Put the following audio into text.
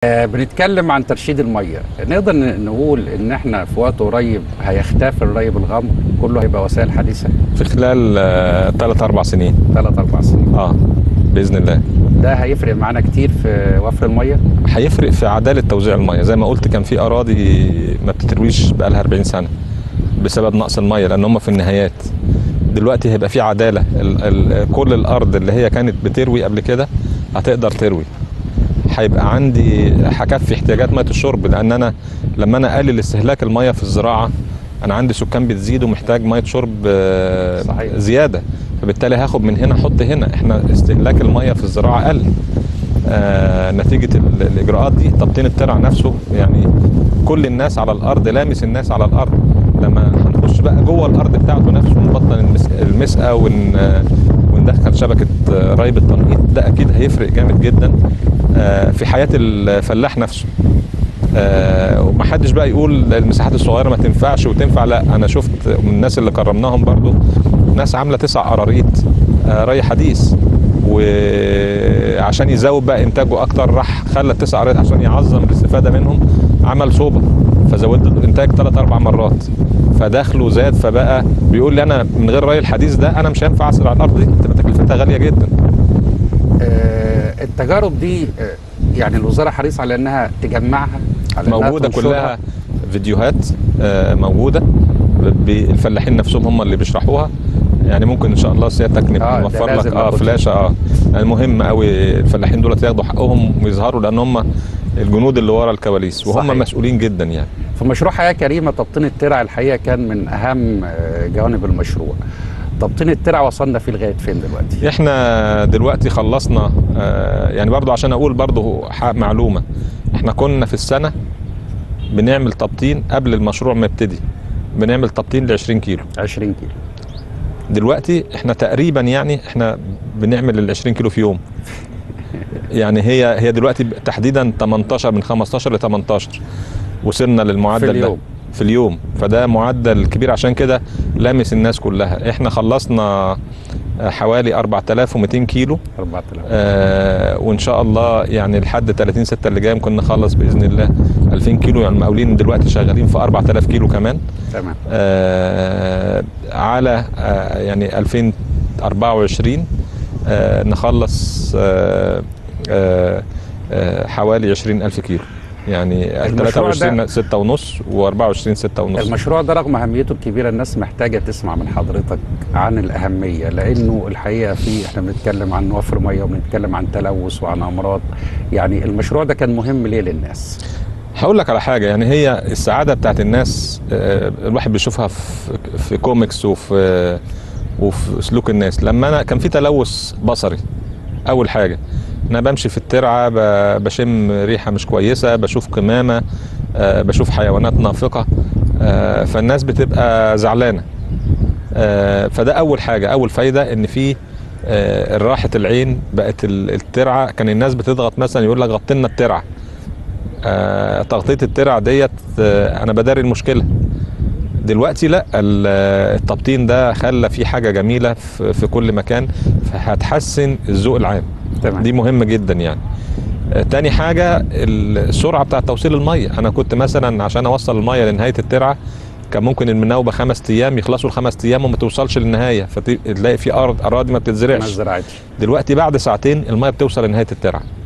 آه، بنتكلم عن ترشيد الميه نقدر ن- نقول ان احنا في وقت قريب هيختفي الري بالغمر كله هيبقى وسائل حديثه في خلال ثلاث اربع سنين ثلاث اربع سنين اه باذن الله ده هيفرق معانا كتير في وفر الميه هيفرق في عداله توزيع الميه زي ما قلت كان في اراضي ما بتترويش بقالها 40 سنه بسبب نقص الميه لان هم في النهايات دلوقتي هيبقى في عداله ال ال كل الارض اللي هي كانت بتروي قبل كده هتقدر تروي هيبقى عندي هكفي احتياجات ميه الشرب لان انا لما انا اقلل استهلاك الميه في الزراعه انا عندي سكان بتزيد ومحتاج ميه شرب آه، صحيح. زياده فبالتالي هاخد من هنا احط هنا احنا استهلاك الميه في الزراعه قل آه نتيجه ال- الاجراءات دي تبطين الترع نفسه يعني كل الناس على الارض لامس الناس على الارض لما هنخش بقى جوه الارض بتاعته نفسه ونبطل المس- المسقى ون آه، وندخل شبكه آه، ري بالتنقيط ده اكيد هيفرق جامد جدا آه في حياه الفلاح نفسه آه ومحدش بقى يقول المساحات الصغيره ما تنفعش وتنفع لا انا شفت من الناس اللي كرمناهم برضو ناس عامله تسع قراريط آه ري حديث وعشان يزود بقى انتاجه اكتر راح خلى التسع قراريط عشان يعظم الاستفاده منهم عمل صوبه فزود له الانتاج ثلاث اربع مرات فدخله زاد فبقى بيقول لي انا من غير ري الحديث ده انا مش هينفع ازرع الارض دي تبقى تكلفتها غاليه جدا آه، التجارب دي آه، يعني الوزاره حريصه على انها تجمعها على إنها موجوده تنشرها. كلها فيديوهات آه، موجوده ب- الفلاحين نفسهم هم اللي بيشرحوها يعني ممكن ان شاء الله سيادتك آه، نبقى ده نوفر لك لازم اه ناخد. فلاشه اه المهم قوي الفلاحين دول ياخدوا حقهم ويظهروا لان هم الجنود اللي ورا الكواليس وهم صحيح. مسؤولين جدا يعني في مشروع حياه كريمه تبطين الترع الحقيقه كان من اهم آه، جوانب المشروع تبطين الترع وصلنا فيه لغايه فين دلوقتي احنا دلوقتي خلصنا آه، يعني برضو عشان اقول برضو ح- معلومه احنا كنا في السنه بنعمل تبطين قبل المشروع ما يبتدي بنعمل تبطين ل 20 كيلو 20 كيلو دلوقتي احنا تقريبا يعني احنا بنعمل ال 20 كيلو في يوم يعني هي هي دلوقتي تحديدا 18 من 15 ل 18 وصلنا للمعدل في ده اليوم. في اليوم فده معدل كبير عشان كده لامس الناس كلها احنا خلصنا آه، حوالي 4200 كيلو 4000 آه وان شاء الله يعني لحد 30 6 اللي جاي ممكن نخلص باذن الله 2000 كيلو يعني المقاولين دلوقتي شغالين في 4000 كيلو كمان تمام آه على آه يعني 2024 آه نخلص آه آه آه حوالي 20000 كيلو يعني المشروع ده- 23 6 ونص و24 6 ونص المشروع ده رغم اهميته الكبيره الناس محتاجه تسمع من حضرتك عن الاهميه لانه الحقيقه في احنا بنتكلم عن وفر ميه وبنتكلم عن تلوث وعن امراض يعني المشروع ده كان مهم ليه للناس هقول لك على حاجه يعني هي السعاده بتاعت الناس آه، الواحد بيشوفها في في كوميكس وفي وفي سلوك الناس لما انا كان في تلوث بصري اول حاجه انا بمشي في الترعه ب- بشم ريحه مش كويسه بشوف قمامه آه، بشوف حيوانات نافقه آه، فالناس بتبقى زعلانه آه، فده اول حاجه اول فايده ان في آه، راحه العين بقت ال- الترعه كان الناس بتضغط مثلا يقول لك غطي لنا الترعه آه، تغطيه الترع ديت آه، انا بداري المشكله دلوقتي لا ال- التبطين ده خلى في حاجه جميله في في كل مكان فهتحسن الذوق العام تمام دي مهمه جدا يعني آه، تاني حاجه السرعه بتاعه توصيل الميه انا كنت مثلا عشان اوصل الميه لنهايه الترعه كان ممكن المناوبه خمس ايام يخلصوا الخمس ايام وما توصلش للنهايه فتلاقي في ارض اراضي ما ما بتتزرعش زرعتش دلوقتي بعد ساعتين الميه بتوصل لنهايه الترعه